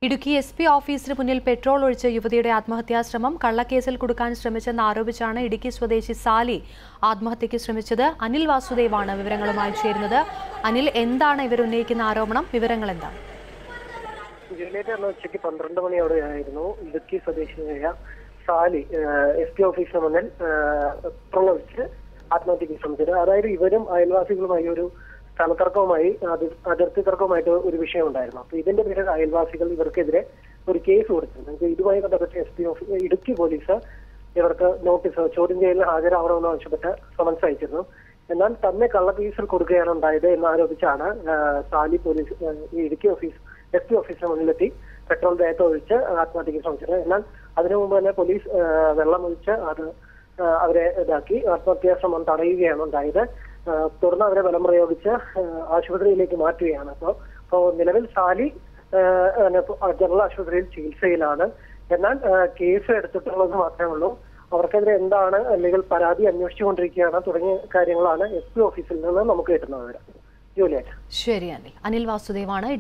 Idukki S P ഓഫീസിന് മുന്നിൽ petrol ഒഴിച്ച് യുവതിയുടെ ആത്മഹത്യാശ്രമം കള്ളക്കേസിൽ കൊടുക്കാൻ ശ്രമിച്ചെന്ന് ആരോപിച്ചാണ് ഇടുക്കി സ്വദേശി സാലി ആത്മഹത്യയ്ക്ക് ശ്രമിച്ചത് അനിൽ വാസുദേവാണ് വിവരങ്ങളുമായി ചേരുന്നത് അനിൽ എന്താണ് ഇവർ ഉന്നയിക്കുന്ന ആരോപണം വിവരങ്ങൾ എന്താണ് ജൂലിയറ്റ് എന്ന ഉച്ചയ്ക്ക് പന്ത്രണ്ട് മണിയോടെയായിരുന്നു ഇടുക്കി സ്വദേശിയായ സാലി എസ് പി ഓഫീസിന് മുന്നിൽ പെട്രോൾ ഒഴിച്ച് ആത്മഹത്യക്ക് ശ്രമിച്ചത് അതായത് ഇവരും അയൽവാസികളുമായി ഒരു സ്ഥലത്തർക്കവുമായി അതി- അതിർത്തി തർക്കവുമായിട്ട് ഒരു വിഷയം ഉണ്ടായിരുന്നു അപ്പൊ ഇതിന്റെ പേരിൽ അയൽവാസികൾ ഇവർക്കെതിരെ ഒരു കേസ് കൊടുത്തിരുന്നു ഇത് ഇതുമായി ബന്ധപ്പെട്ട് S P office Idukki police ഇവർക്ക് നോട്ടീസ് ചോദ്യം ചെയ്യലിന് ഹാജരാവണമെന്ന് ആവശ്യപ്പെട്ട് സമൻസ് അയച്ചിരുന്നു എന്നാൽ തന്നെ കള്ളക്കേസിൽ കൊടുക്കുകയാണ് ഉണ്ടായത് എന്ന് ആരോപിച്ചാണ് ആ, സാലി പോലീസ് ആ, ഈ ഇടുക്കി ഓഫീസ് എസ് പി ഓഫീസിന് മുന്നിലെത്തി പെട്രോൾ ദേഹത്ത് ഒഴിച്ച് ആത്മഹത്യക്ക് ശ്രമിച്ചത് എന്നാൽ അതിനു മുമ്പ് തന്നെ പോലീസ് ആ, വെള്ളം ഒഴിച്ച് അത് ആ, അവരെ ഇതാക്കി ആത്മഹത്യാ ശ്രമം തടയുകയാണ് ഉണ്ടായത് ആ, തുടർന്ന് അവരെ ബലം പ്രയോഗിച്ച് ആ, ആശുപത്രിയിലേക്ക് മാറ്റുകയാണ് അപ്പോൾ അപ്പോൾ നിലവിൽ സാലി ആ, പിന്നെ ഇപ്പൊ ജനറൽ ആശുപത്രിയിൽ ചികിത്സയിലാണ് എന്നാൽ ആ, കേസ് എടുത്തിട്ടുള്ളത് മാത്രമേ ഉള്ളൂ അവർക്കെതിരെ എന്താണ് അല്ലെങ്കിൽ പരാതി അന്വേഷിച്ചുകൊണ്ടിരിക്കുകയാണ് തുടങ്ങിയ കാര്യങ്ങളാണ് എസ് പി ഓഫീസിൽ നിന്ന് നമുക്ക് കിട്ടുന്നത് ജൂലിയറ്റ് ശരി അനിൽ അനിൽ വാസുദേവാണ്